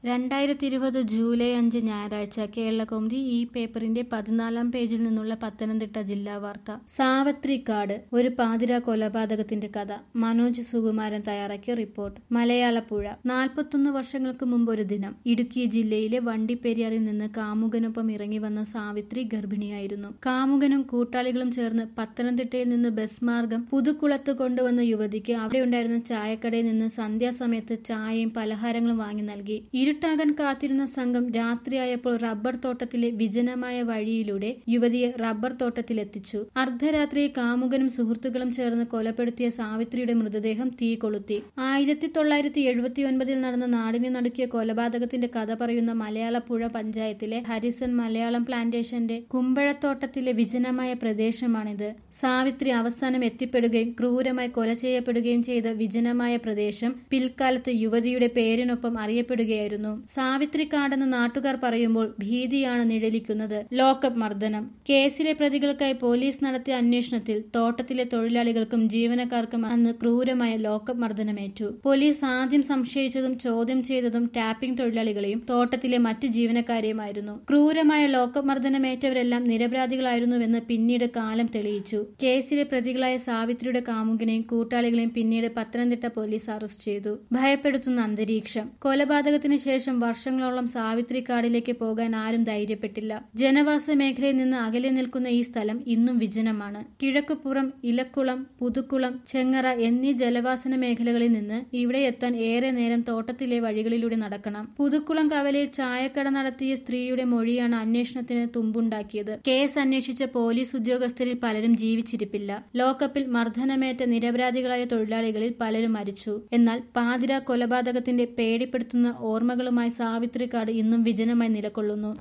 രണ്ടായിരത്തി ഇരുപത് ജൂലൈ അഞ്ച് ഞായറാഴ്ച കേരളകൗമുദി ഈ പേപ്പറിന്റെ പതിനാലാം പേജിൽ നിന്നുള്ള പത്തനംതിട്ട ജില്ലാ വാർത്ത സാവത്രിക്കാട് ഒരു പാതിര കൊലപാതകത്തിന്റെ കഥ മനോജ് സുകുമാരൻ തയ്യാറാക്കിയ റിപ്പോർട്ട് മലയാളപ്പുഴ നാൽപ്പത്തൊന്ന് വർഷങ്ങൾക്ക് മുമ്പ് ഒരു ദിനം ഇടുക്കി ജില്ലയിലെ വണ്ടിപ്പെരിയാറിൽ നിന്ന് കാമുകനൊപ്പം ഇറങ്ങി വന്ന സാവിത്രി ഗർഭിണിയായിരുന്നു കാമുകനും കൂട്ടാളികളും ചേർന്ന് പത്തനംതിട്ടയിൽ നിന്ന് ബസ് മാർഗം പുതുക്കുളത്ത് കൊണ്ടുവന്ന യുവതിക്ക് അവിടെയുണ്ടായിരുന്ന ചായക്കടയിൽ നിന്ന് സന്ധ്യാസമയത്ത് ചായയും പലഹാരങ്ങളും വാങ്ങി നൽകി ഇരുട്ടാകാൻ കാത്തിരുന്ന സംഘം രാത്രിയായപ്പോൾ റബ്ബർ തോട്ടത്തിലെ വിജനമായ വഴിയിലൂടെ യുവതിയെ റബ്ബർ തോട്ടത്തിലെത്തിച്ചു അർദ്ധരാത്രി കാമുകനും സുഹൃത്തുക്കളും ചേർന്ന് കൊലപ്പെടുത്തിയ സാവിത്രിയുടെ മൃതദേഹം തീ കൊളുത്തി ആയിരത്തി തൊള്ളായിരത്തി എഴുപത്തി ഒൻപതിൽ നടന്ന നാടിനെ നടുക്കിയ കൊലപാതകത്തിന്റെ കഥ പറയുന്ന മലയാളപ്പുഴ പഞ്ചായത്തിലെ ഹരിസൺ മലയാളം പ്ലാന്റേഷന്റെ കുമ്പഴത്തോട്ടത്തിലെ വിജനമായ പ്രദേശമാണിത് സാവിത്രി അവസാനം എത്തിപ്പെടുകയും ക്രൂരമായി കൊല ചെയ്യപ്പെടുകയും ചെയ്ത വിജനമായ പ്രദേശം പിൽക്കാലത്ത് യുവതിയുടെ പേരിനൊപ്പം അറിയപ്പെടുകയായിരുന്നു സാവിത്രിക്കാടെന്ന് നാട്ടുകാർ പറയുമ്പോൾ ഭീതിയാണ് നിഴലിക്കുന്നത് ലോക്കപ്പ് മർദ്ദനം കേസിലെ പ്രതികൾക്കായി പോലീസ് നടത്തിയ അന്വേഷണത്തിൽ തോട്ടത്തിലെ തൊഴിലാളികൾക്കും ജീവനക്കാർക്കും അന്ന് ക്രൂരമായ ലോക്കപ്പ് മർദ്ദനമേറ്റു പോലീസ് ആദ്യം സംശയിച്ചതും ചോദ്യം ചെയ്തതും ടാപ്പിംഗ് തൊഴിലാളികളെയും തോട്ടത്തിലെ മറ്റു ജീവനക്കാരെയുമായിരുന്നു ക്രൂരമായ ലോക്കപ്പ് മർദ്ദനമേറ്റവരെല്ലാം നിരപരാധികളായിരുന്നുവെന്ന് പിന്നീട് കാലം തെളിയിച്ചു കേസിലെ പ്രതികളായ സാവിത്രിയുടെ കാമുകിനെയും കൂട്ടാളികളെയും പിന്നീട് പത്തനംതിട്ട പോലീസ് അറസ്റ്റ് ചെയ്തു ഭയപ്പെടുത്തുന്ന അന്തരീക്ഷം കൊലപാതകത്തിന് ശേഷം വർഷങ്ങളോളം സാവിത്രി കാടിലേക്ക് പോകാൻ ആരും ധൈര്യപ്പെട്ടില്ല ജനവാസ മേഖലയിൽ നിന്ന് അകലെ നിൽക്കുന്ന ഈ സ്ഥലം ഇന്നും വിജനമാണ് കിഴക്കുപുറം ഇലക്കുളം പുതുക്കുളം ചെങ്ങറ എന്നീ ജലവാസന മേഖലകളിൽ നിന്ന് ഇവിടെ എത്താൻ ഏറെ നേരം തോട്ടത്തിലെ വഴികളിലൂടെ നടക്കണം പുതുക്കുളം കവലയിൽ ചായക്കട നടത്തിയ സ്ത്രീയുടെ മൊഴിയാണ് അന്വേഷണത്തിന് തുമ്പുണ്ടാക്കിയത് കേസ് അന്വേഷിച്ച പോലീസ് ഉദ്യോഗസ്ഥരിൽ പലരും ജീവിച്ചിരിപ്പില്ല ലോക്കപ്പിൽ മർദ്ദനമേറ്റ നിരപരാധികളായ തൊഴിലാളികളിൽ പലരും മരിച്ചു എന്നാൽ പാതിര കൊലപാതകത്തിന്റെ പേടിപ്പെടുത്തുന്ന ഓർമ്മകളുമായി സാവിത്രിക്കാട് ഇന്നും വിജനമായി നിലകൊള്ളുന്നു